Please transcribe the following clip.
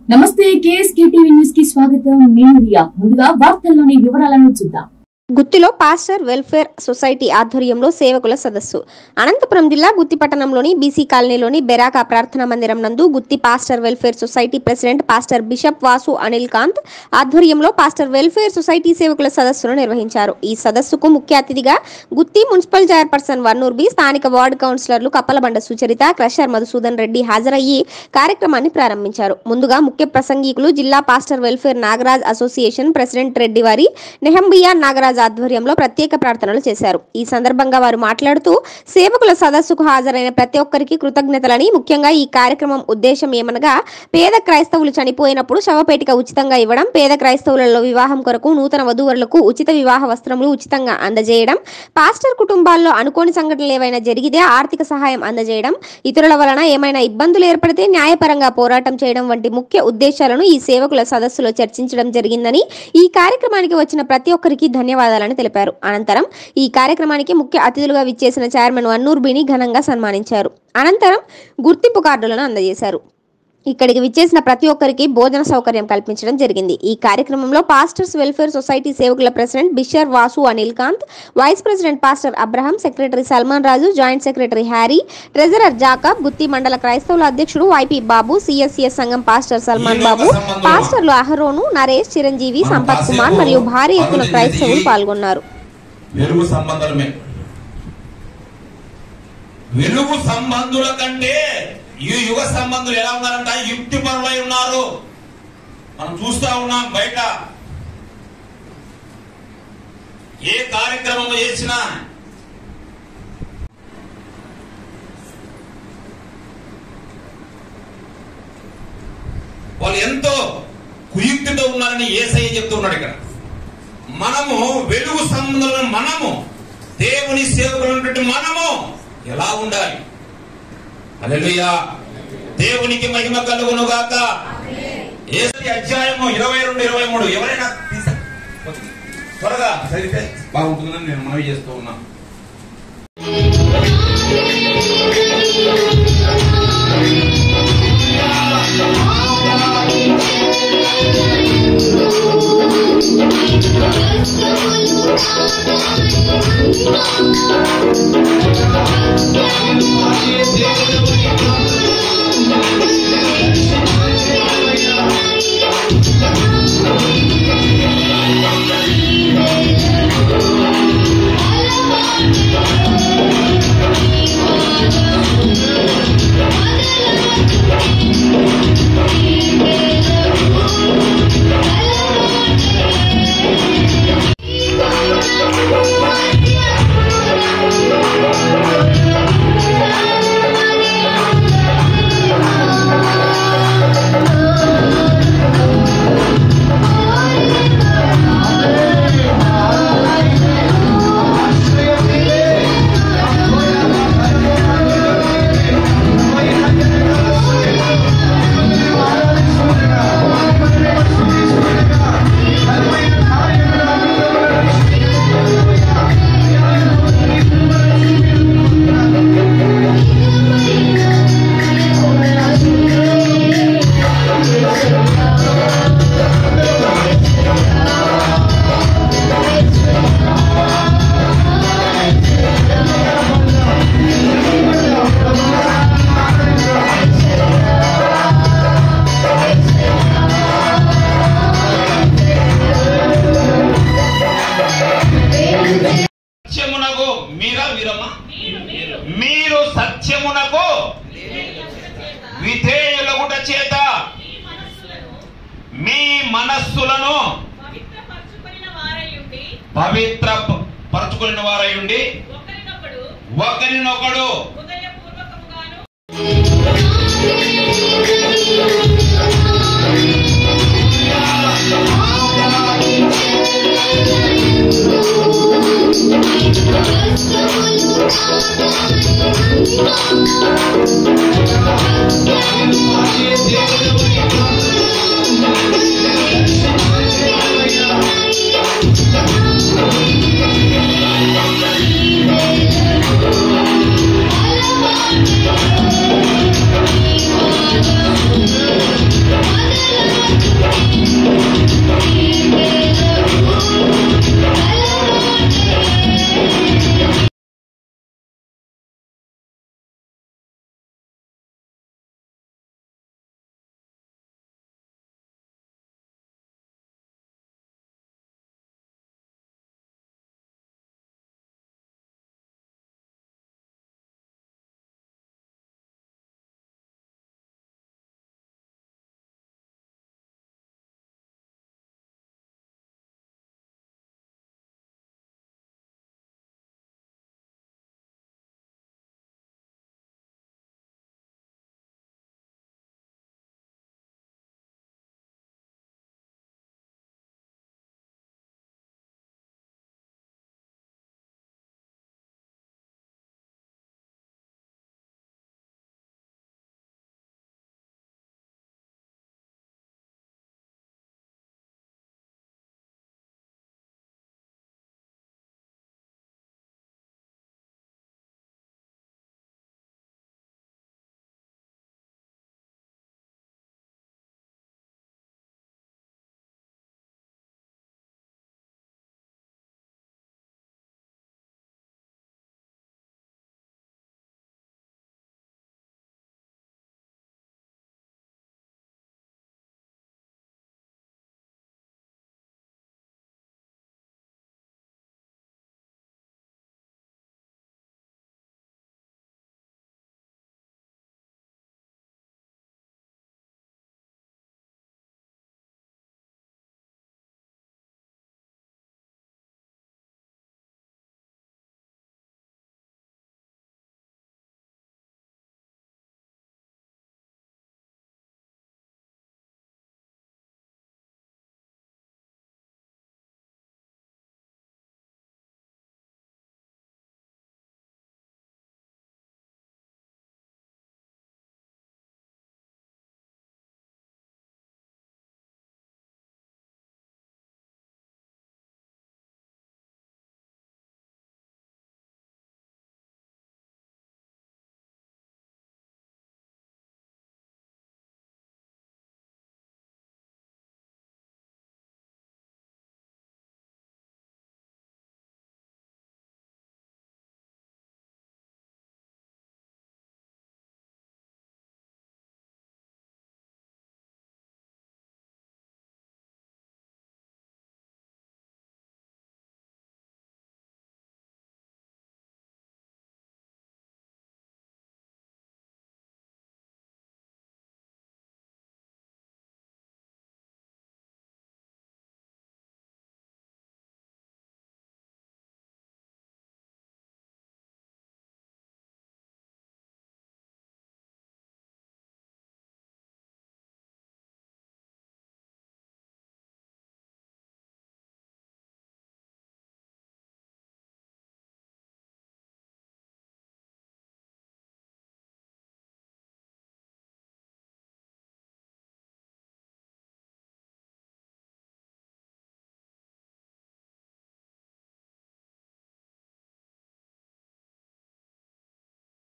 నమస్తే KSK TV news కి స్వాగతం నేను రియా ముందుగా వార్తల్లోని వివరాలను చూద్దాం గుత్తిలో పాస్టర్ వెల్ఫేర్ సొసైటీ ఆధ్వర్యంలో సేవకుల సదస్సు అనంతపురం జిల్లా గుత్తి పట్టణంలోని బీసీ కాలనీలోని బెరాకా ప్రార్థనా మందిరం నందు Gooty pastor welfare society president pastor bishop Vasu Anil Kanth ఆధ్వర్యంలో పాస్టర్ వెల్ఫేర్ సొసైటీ సేవకుల సదస్సును నిర్వహించారు ఈ సదస్సుకు ముఖ్య అతిథిగా Gooty municipal chairperson Vannur B స్థానిక వార్డు కౌన్సిలర్లు కప్పలబండ సుచరిత క్రషర్ మధుసూదన్ రెడ్డి హాజరయ్యి కార్యక్రమాన్ని ప్రారంభించారు ముందుగా ముఖ్య ప్రసంగికులు జిల్లా pastor welfare Nagaraj association president Reddy వారి నెహంబియా నాగరాజ్ ఆధ్వర్యంలో ప్రత్యేక ప్రార్థనలు చేశారు ఈ సందర్భంగా వారు మాట్లాడుతూ సేవకుల సదస్సుకు హాజరైన ప్రతి ఒక్కరికి కృతజ్ఞతలని ముఖ్యంగా ఈ కార్యక్రమం ఉద్దేశం ఏమనగా పేద క్రైస్తవులు చనిపోయినప్పుడు శవపేటిక ఉచితంగా ఇవ్వడం పేద క్రైస్తవులలో వివాహం కొరకు నూతన వధూవరులకు ఉచిత వివాహ వస్త్రములు ఉచితంగా అందజేయడం పాస్టర్ కుటుంబాల్లో అనుకోని సంఘటనలు ఏవైనా జరిగితే ఆర్థిక సహాయం అందజేయడం ఇతరుల వలన ఏమైనా ఇబ్బందులు ఏర్పడితే న్యాయపరంగా పోరాటం చేయడం వంటి ముఖ్య ఉద్దేశాలను ఈ సేవకుల సదస్సులో చర్చించడం జరిగిందని ఈ కార్యక్రమానికి వచ్చిన ప్రతి ఒక్కరికి ధన్యవాదాలని తెలిపారు అనంతరం ఈ కార్యక్రమానికి ముఖ్య అతిథులుగా విచ్చేసిన చైర్మన్ వన్నూర్ బిని ఘనంగా సన్మానించారు అనంతరం గుర్తింపు కార్డులను అందజేశారు ఇక్కడికి విచ్చేసిన ప్రతి ఒక్కరికి భోజన సౌకర్యం కల్పించడం జరిగింది ఈ కార్యక్రమంలో పాస్టర్స్ వెల్ఫేర్ సొసైటీ సేవకుల president bishop Vasu Anil Kanth vice president pastor Abraham secretary Salman Raju joint secretary Harry treasurer Jacob Gooty మండల క్రైస్తవుల అధ్యక్షుడు వైపీ బాబు సిఎస్సిఎస్ సంఘం పాస్టర్ సల్మాన్ బాబు పాస్టర్లు అహరోను నరేష్ చిరంజీవి సంపత్ కుమార్ మరియు భారీ ఎత్తున క్రైస్తవులు పాల్గొన్నారు వెలుగు సంబంధమే వెలుగు సంబంధుల కంటే ఈ యుగ సంబంధులు ఎలా ఉన్నారంట యుక్తి పరులై ఉన్నారు మనం చూస్తా ఉన్నాం బయట ఏ కార్యక్రమం చేసినా వాళ్ళు ఎంతో కుయుక్తితో ఉన్నారని ఏసయ్య చెప్తున్నాడు ఇక్కడ మనము వెలుగు సంబంధులను మనము దేవుని సేవకులు మనము ఎలా ఉండాలి అలెలుయా దేవునికి మహిమ కలుగును గాక ఏసీ అధ్యాయము ఇరవై రెండు ఇరవై మూడు ఎవరైనా తీస- త్వరగా చదివితే బాగుంటుందని నేను మనవి చేస్తూ ఉన్నా సత్యమునకు మీరా వీరమ్మ మీరు సత్యమునకు విధేయులగుట చేత మీ మనస్సులను పవిత్రపరచుకొనిన వారయుండి, పవిత్ర పరచుకుని వారై ఉండి ఒకరినొకడు ఒకరినొకడు హృదయపూర్వకముగాను